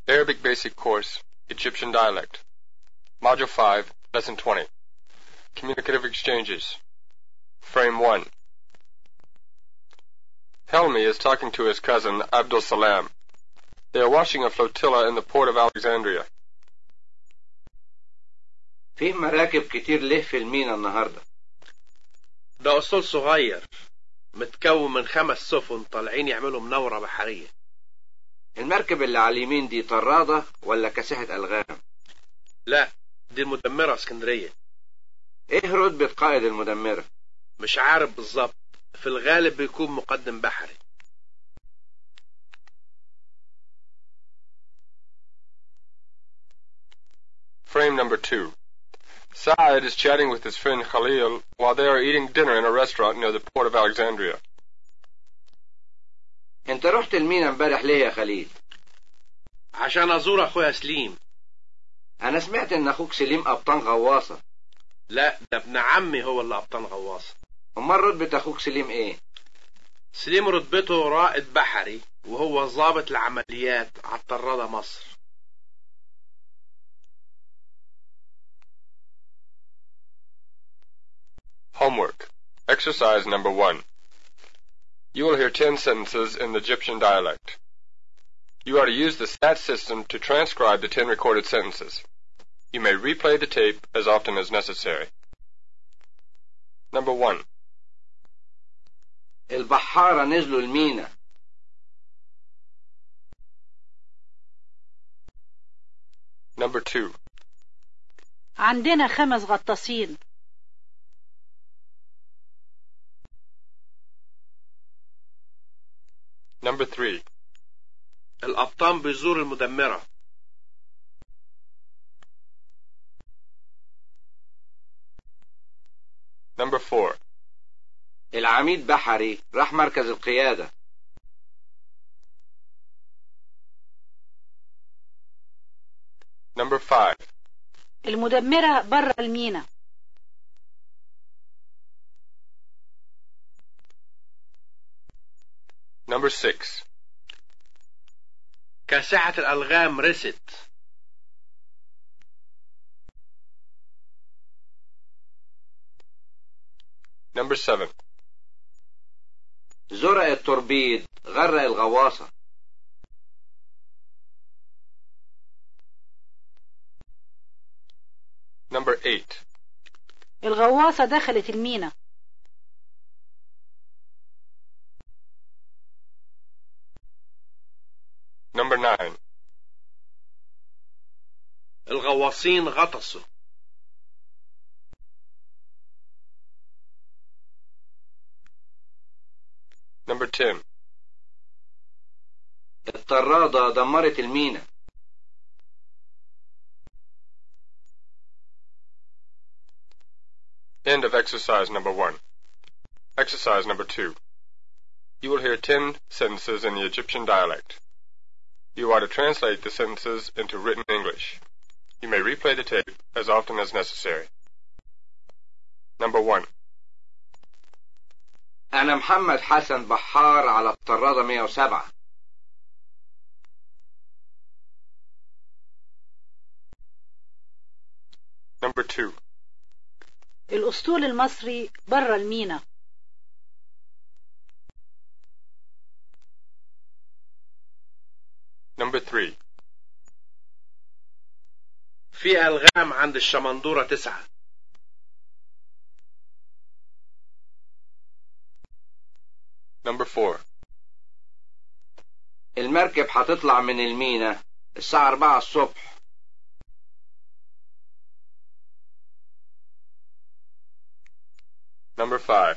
Arabic Basic Course, Egyptian Dialect. Module 5, Lesson 20. Communicative Exchanges. Frame 1. Helmi is talking to his cousin, Abdul Salam. They are watching a flotilla in the port of Alexandria. فيه مراكب كتير ليه في المينا النهاردة ده أسطول صغير متكون من خمس سفن طالعين يعملوا مناورة بحرية المركب اللي على اليمين دي طرادة ولا كاسحة ألغام لا دي المدمرة اسكندرية ايه رتبة قائد المدمرة مش عارف بالظبط في الغالب بيكون مقدم بحري Frame number 2. Saad is chatting with his friend Khalil while they are eating dinner in a restaurant near the port of Alexandria. انت رحت المينا امبارح ليه يا خليل عشان أزور أخويا سليم انا سمعت ان اخوك سليم قبطان غواصة لا ده ابن عمي هو اللي قبطان غواصة امال رتبة اخوك سليم ايه سليم رتبته رائد بحري وهو ضابط العمليات على الطرادة مصر Homework. Exercise number 1. You will hear 10 sentences in the Egyptian dialect. You are to use the STAT system to transcribe the 10 recorded sentences. You may replay the tape as often as necessary. Number 1. البحارة نزلوا المينا Number 2. عندنا خمس غطاسين Number 3. القبطان بيزور المدمرة Number 4. العميد بحري راح مركز القيادة Number 5. المدمرة بره المينا Number 6. كاسحة الألغام رست Number 7. زرق التوربيد غرق الغواصة Number 8. الغواصة دخلت المينا Number 9. الغواصين غطسوا Number 10. الطرادة دمرت المينا End of exercise number 1. Exercise number 2. You will hear 10 sentences in the Egyptian dialect. You are to translate the sentences into written English. You may replay the tape as often as necessary. Number 1. انا محمد حسن بحار على الطرادة 107 Number 2. الأسطول المصري بره المينا Number 3. في ألغام عند الشمندورة تسعة Number 4. المركب هتطلع من المينا الساعة 4 الصبح Number 5.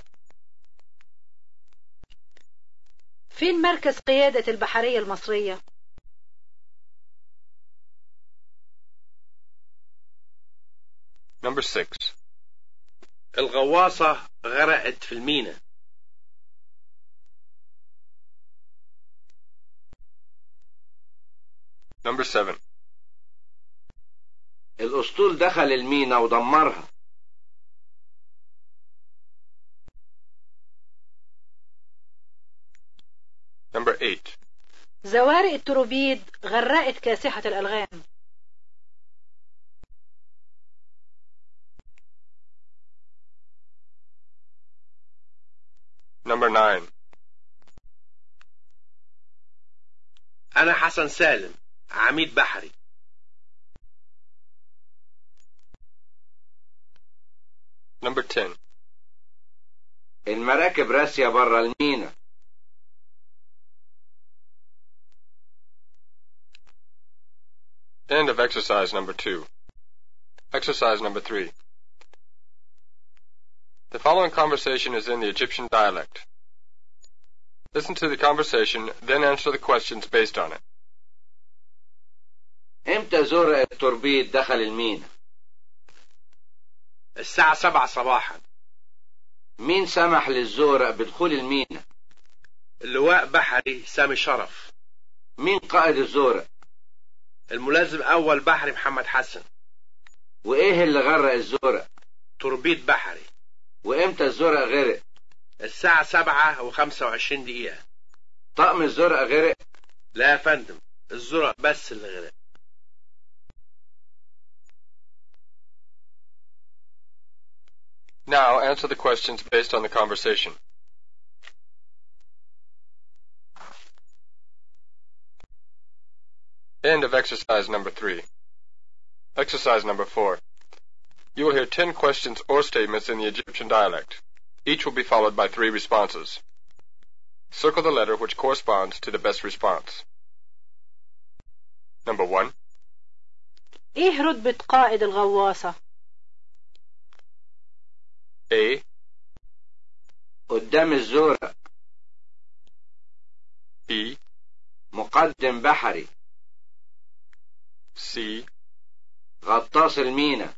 فين مركز قيادة البحرية المصرية Number 6. الغواصة غرقت في المينا Number 7. الأسطول دخل المينا ودمرها Number 8. زوارق التروبيد غرقت كاسحة الألغام Number 9. أنا حسن سالم عميد بحري Number 10. المراكب راسية بره المينا End of exercise number 2. Exercise number 3. The following conversation is in the Egyptian dialect. Listen to the conversation, then answer the questions based on it. امتى زرق التوربيد دخل المينا الساعة سبعة صباحا مين سمح للزورق بدخول المينا اللواء بحري سامي شرف مين قائد الزورق الملازم أول بحري محمد حسن وايه اللي غرق الزورق توربيد بحري وامتى الزورق غرق الساعة سبعة وخمسة وعشرين دقيقة طقم الزورق غرق لا يا فندم الزرق بس اللي غرق Now answer the questions based on the conversation. End of exercise number 3. Exercise number 4. You will hear 10 questions or statements in the Egyptian dialect. Each will be followed by three responses. Circle the letter which corresponds to the best response. Number 1. ايه رتبة قائد الغواصة A. قدام الزورق B. مقدم بحري C. غطاس المينا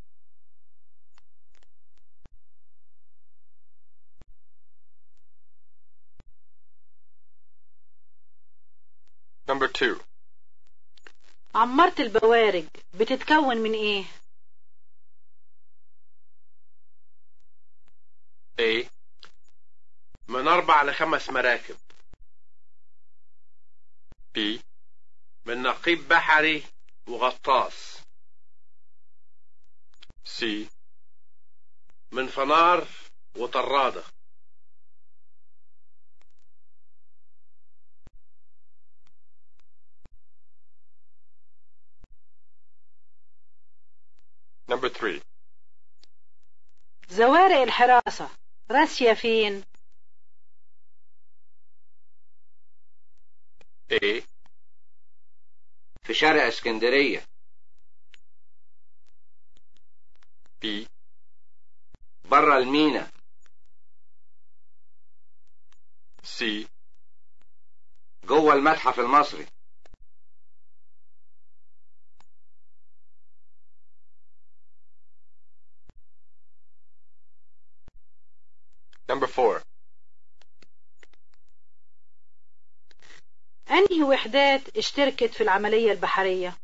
Number 2. عمارة البوارج بتتكون من ايه A. من أربع لخمس مراكب B. من نقيب بحري وغطاس C. من فنار وطرادة Number 3. زوارق الحراسة راسية فين A. في شارع اسكندرية B. بره المينا C. جوه المتحف المصري Number 4. أنهي وحدات اشتركت في العملية البحرية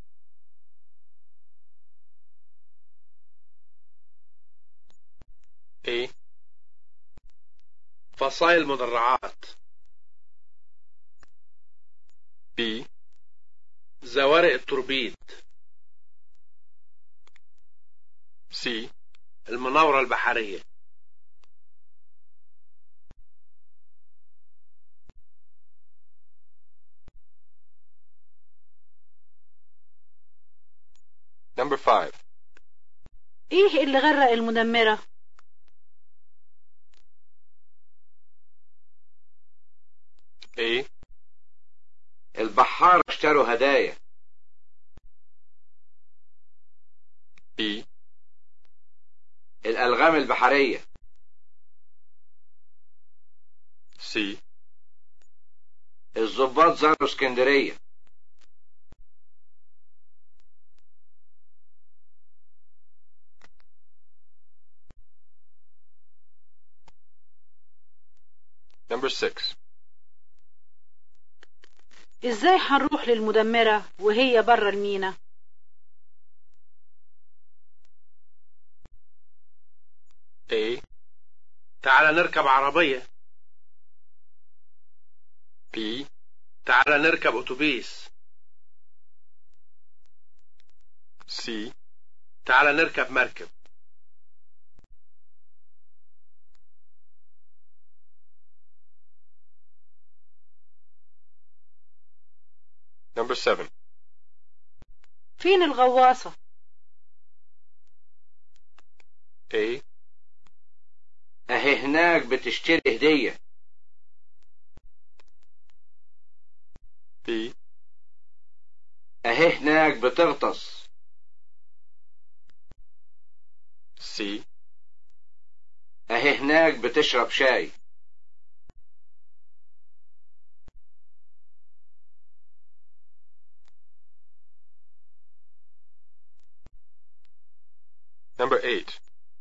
A. فصائل مدرعات B. زوارق التوربيد C. المناورة البحرية Number 5. ايه اللي غرق المدمرة A. البحارة اشتروا هدايا B. الألغام البحرية C. الضباط زاروا اسكندرية Number 6. ازاي هنروح للمدمرة وهي بره المينا A. تعال نركب عربية B. تعال نركب أتوبيس C. تعال نركب مركب Number 7. فين الغواصة A. اهي هناك بتشتري هدية B. اهي هناك بتغطس C. اهي هناك بتشرب شاي Number 8.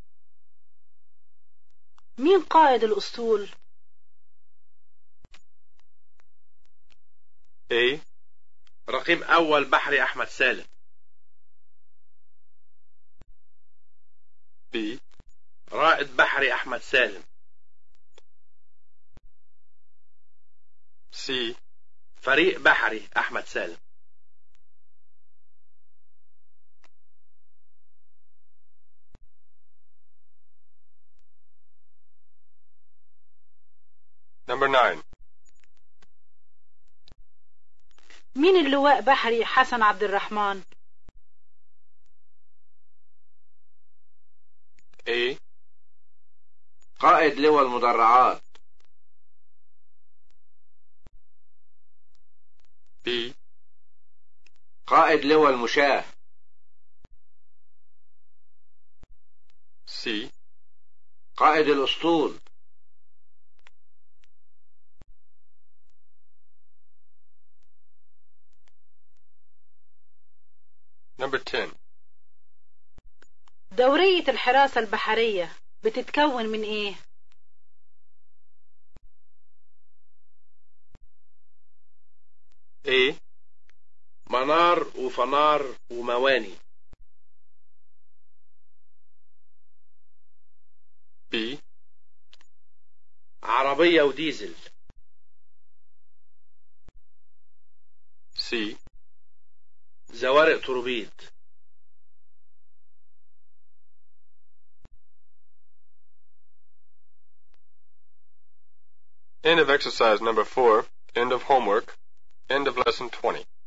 مين قائد الأسطول A. رقيب أول بحري أحمد سالم B. رائد بحري أحمد سالم C. فريق بحري أحمد سالم Number 9. مين اللواء بحري حسن عبد الرحمن A. قائد لواء المدرعات B. قائد لواء المشاة C. قائد الأسطول Number 10. دورية الحراسة البحرية بتتكون من ايه A. منار وفنار ومواني B. عربية وديزل C. زوارق توربيد End of exercise number 4. End of homework. End of lesson 20.